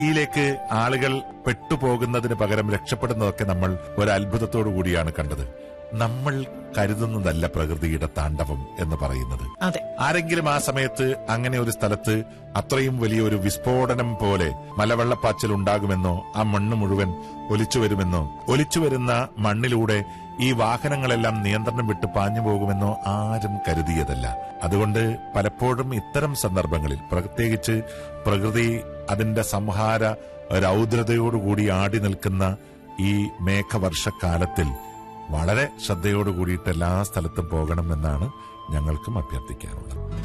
യിലേക്ക് ആളുകൾ പെട്ടുപോകുന്നതിന് പകരം രക്ഷപ്പെടുന്നതൊക്കെ നമ്മൾ ഒരു അത്ഭുതത്തോടു കൂടിയാണ് കണ്ടത് നമ്മൾ കരുതുന്നതല്ല പ്രകൃതിയുടെ താണ്ഡവം എന്ന് പറയുന്നത് അതെ ആരെങ്കിലും ആ സമയത്ത് അങ്ങനെ ഒരു സ്ഥലത്ത് അത്രയും വലിയൊരു വിസ്ഫോടനം പോലെ മലവെള്ളപ്പാച്ചിൽ ഉണ്ടാകുമെന്നോ ആ മണ്ണ് മുഴുവൻ ഒലിച്ചു വരുമെന്നോ ഒലിച്ചു വരുന്ന മണ്ണിലൂടെ ഈ വാഹനങ്ങളെല്ലാം നിയന്ത്രണം വിട്ട് പാഞ്ഞു പോകുമെന്നോ ആരും കരുതിയതല്ല അതുകൊണ്ട് പലപ്പോഴും ഇത്തരം സന്ദർഭങ്ങളിൽ പ്രത്യേകിച്ച് പ്രകൃതി അതിന്റെ സംഹാര രൗദ്രതയോടുകൂടി ആടി നിൽക്കുന്ന ഈ മേഘവർഷക്കാലത്തിൽ വളരെ ശ്രദ്ധയോടുകൂടിയിട്ട് എല്ലാ സ്ഥലത്തും പോകണമെന്നാണ് ഞങ്ങൾക്കും അഭ്യർത്ഥിക്കാനുള്ളത്